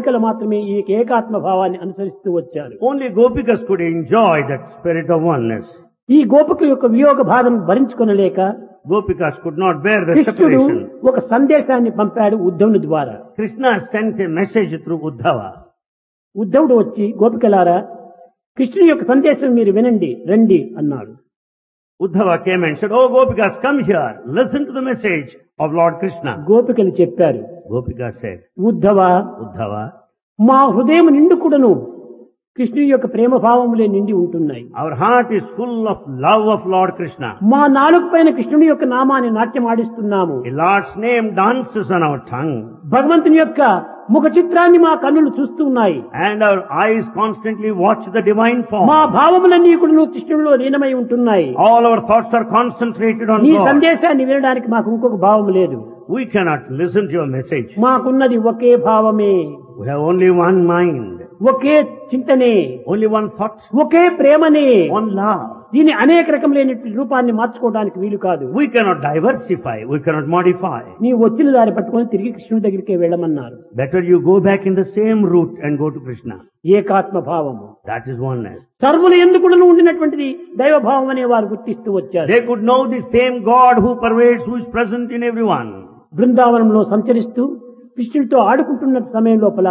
గోపికలు మాత్రమే ఈ ఏకాత్మ భావాన్ని అనుసరిస్తూ వచ్చారు Only Gopikas could enjoy that spirit of oneness. ఈ గోపిక యొక్క వియోగ బాధను భరించుకొనలేక Gopikas could not bear the కృష్ణుడు separation. ఒక సందేశాన్ని పంపాడు ఉద్ధవుని ద్వారా Krishna sent a message through Uddhava. ఉద్ధవుడు వచ్చి గోపికలారా కృష్ణుని యొక్క సందేశం మీరు వినండి రండి అన్నాడు Uddhava came and said, Oh Gopikas, come here. Listen to the message of Lord Krishna. గోపికలు చెప్పారు Gopika said, ఉద్ధవ Uddhava, మా హృదయం నిండుకుడను కృష్ణుని యొక్క ప్రేమ భావములే నిండి ఉంటున్నాయి our heart is full of love of Lord Krishna. మా నాలుగు పైన కృష్ణుని యొక్క నామాన్ని నాట్యం ఆడిస్తున్నాము The Lord's name dances on our tongue భగవంతుని యొక్క ముఖ చిత్రాన్ని మా కన్నులు చూస్తున్నాయి and our eyes constantly watch the divine మా form. భావములన్నీ కూడా కృష్ణుడిలో లీనమై ఉంటున్నాయి All our thoughts are concentrated on నీ God. సందేశాన్ని వినడానికి మాకు ఇంకొక భావం లేదు We cannot listen to your message. మాకున్నది ఒకే భావమే We have only one mind, okay చింతనే only one thought, ఒకే ప్రేమనే one love. దీని అనేక రకములైన రూపాన్ని మార్చుకోవడానికి వీలు కాదు We cannot diversify, we cannot modify. నీ వచ్చిన దారి పట్టుకొని తిరిగి కృష్ణుడి దగ్గరికి వెళ్ళమన్నారు Better you go back in the same route and go to Krishna. ఏకాత్మ భావము That is oneness. సర్వులు ఎందుకు ఉండినటువంటిది దైవ భావం అనే వారు గుర్తిస్తూ వచ్చారు They could know the same God who pervades, who is present in everyone. బృందావనంలో సంచరిస్తూ కృష్ణుడితో ఆడుకుంటున్న సమయం లోపల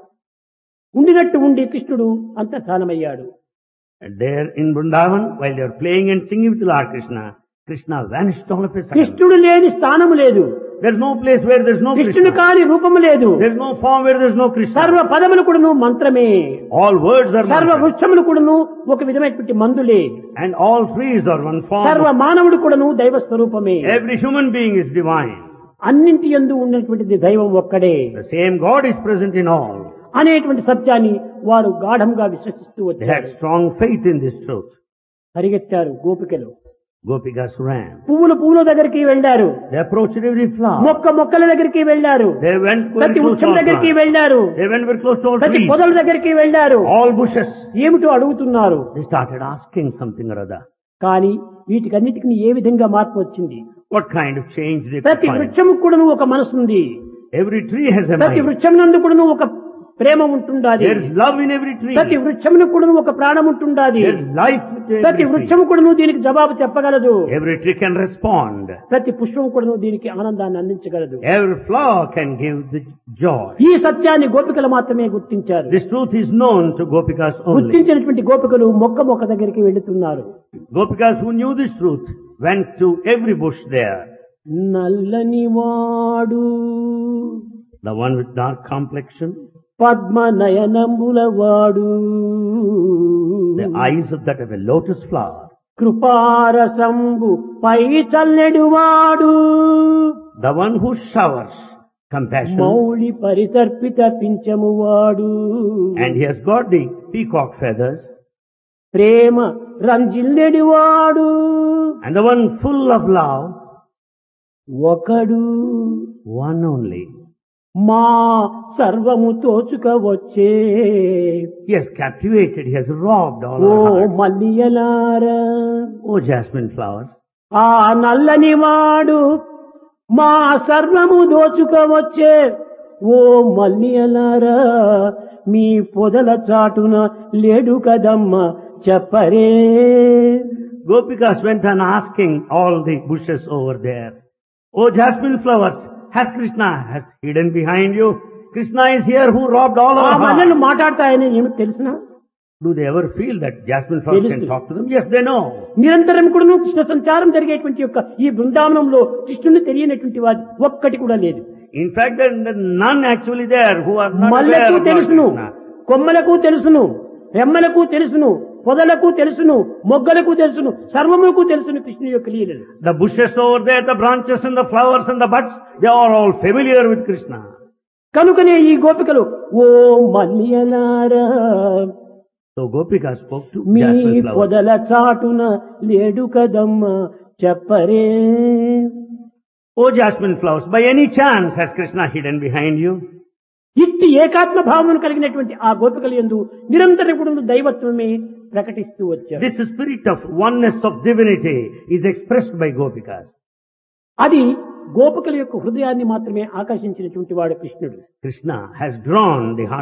ఉండినట్టు ఉండి కృష్ణుడు అంతర్ధానమయ్యాడు And there in Vrindavan, while they are playing and singing with Lord Krishna, Krishna vanished all of a sudden. కృష్ణుడు లేని స్థానము లేదు There's no place where there's no కృష్ణుడు Krishna. కాని రూపము లేదు There's no form where there's no సర్వ Krishna. పదములు కూడాను మంత్రమే All words are సర్వ mantra. వృక్షములు కూడాను ఒక విధమైనటువంటి మందులే And all trees are one సర్వ form. మానవుడు కూడాను దైవ స్వరూపమే Every human being is divine. అన్నింటి యందు ఉన్నటువంటిది దైవం ఒక్కడే The same God is present in all. అనేటువంటి సత్యాన్ని వారు గాఢంగా విశ్వసిస్తూ They వచ్చారు had strong faith in this truth. పరిగెత్తారు గోపికలు Gopikas ran. పువ్వుల పువ్వుల దగ్గరికి వెళ్ళారు They approached every flower. మొక్క మొక్కల దగ్గరికి వెళ్ళారు They went very ప్రతి close to వృక్షం all దగ్గరికి plants. వెళ్ళారు They went very close to all ప్రతి trees. పొదల దగ్గరికి వెళ్ళారు All bushes. ఏమిటో అడుగుతున్నారు They started asking something or other. కానీ వీటికన్నిటికీ ఏ విధంగా మార్పు వచ్చింది What kind of change they could ప్రతి find. వృక్షము కూడాను ఒక మనసు ఉంది Every tree has a ప్రతి mind. వృక్షం నందు కూడాను ఒక ప్రేమ ఉంటుండాలి There is love in every tree. ప్రతి వృక్షమును కూడాను ఒక ప్రాణం ఉంటుండాలి There is life with ప్రతి every tree. వృక్షము కూడాను దీనికి జవాబు చెప్పగలదు Every tree can respond. ప్రతి పుష్పం కూడాను దీనికి ఆనందాన్ని అందించగలదు Every flower can give the joy. ఈ సత్యాన్ని గోపికలు మాత్రమే గుర్తించారు This truth is known to Gopikas only. గుర్తించినటువంటి గోపికలు మొక్క మొక్క దగ్గరికి వెళుతున్నారు Gopikas who knew this truth went to every bush there. నల్లని వాడు The one with dark complexion, Padma నయనంబుల వాడు the eyes of that of a lotus flower, కృపారసంబు పై చల్లెడు వాడు the one who showers compassion, Mouli పరితర్పిత పింఛము వాడు and he has got the peacock feathers, ప్రేమ రంజిల్లెడి వాడు and the one full of love, ఒకడు one only. మా సర్వము తోచుక వచ్చే He has captivated, he has robbed all oh our hearts. మల్లియలారా Oh, jasmine flowers, ఆ నల్లని వాడు మా సర్వము దోచుకోవచ్చే ఓ మల్లియలారా మీ పొదల చాటున లేడు కదమ్మ చెప్పరే Gopikas went on asking all the bushes over there, Oh, jasmine flowers, has Krishna has hidden behind you? Krishna is here who robbed all ఆ our మల్లెలు hearts. మాట్లాడతాయని ఏమిటి తెలిసిన Do they ever feel that jasmine flowers can తెలుసు. talk to them? Yes, they know. నిరంతరం కూడా కృష్ణ సంచారం జరిగేటువంటి యొక్క ఈ బృందావనంలో కృష్ణుని తెలియనటువంటి వాది ఒక్కటి కూడా లేదు In fact, there are none actually there who are not aware మల్లెకు of Lord తెలుసును Krishna. కొమ్మలకు తెలుసును రెమ్మలకు తెలుసును పొదలకు తెలుసును మొగ్గలకు తెలుసును సర్వములకు తెలుసును కృష్ణుని యొక్క లీలలు The bushes over there, the branches and the flowers and the buds, they are all familiar with Krishna. కనుకనే ఈ గోపికలు ఓ మల్లియలారా So Gopika spoke to me jasmine flowers. పొదల చాటున లేడు కదమ్మ చెప్పరే Oh jasmine flowers, by any chance has Krishna hidden behind you? ఇట్టి ఏకాత్మ భావమును కలిగినటువంటి ఆ గోపికలు ఎందు నిరంతరం కూడా దైవత్వమే ప్రకటిస్తూ వచ్చారు This spirit of oneness of divinity is expressed by Gopikas. అది గోపికల యొక్క హృదయాన్ని మాత్రమే ఆకర్షించినటువంటి వాడు కృష్ణుడు Krishna has drawn the heart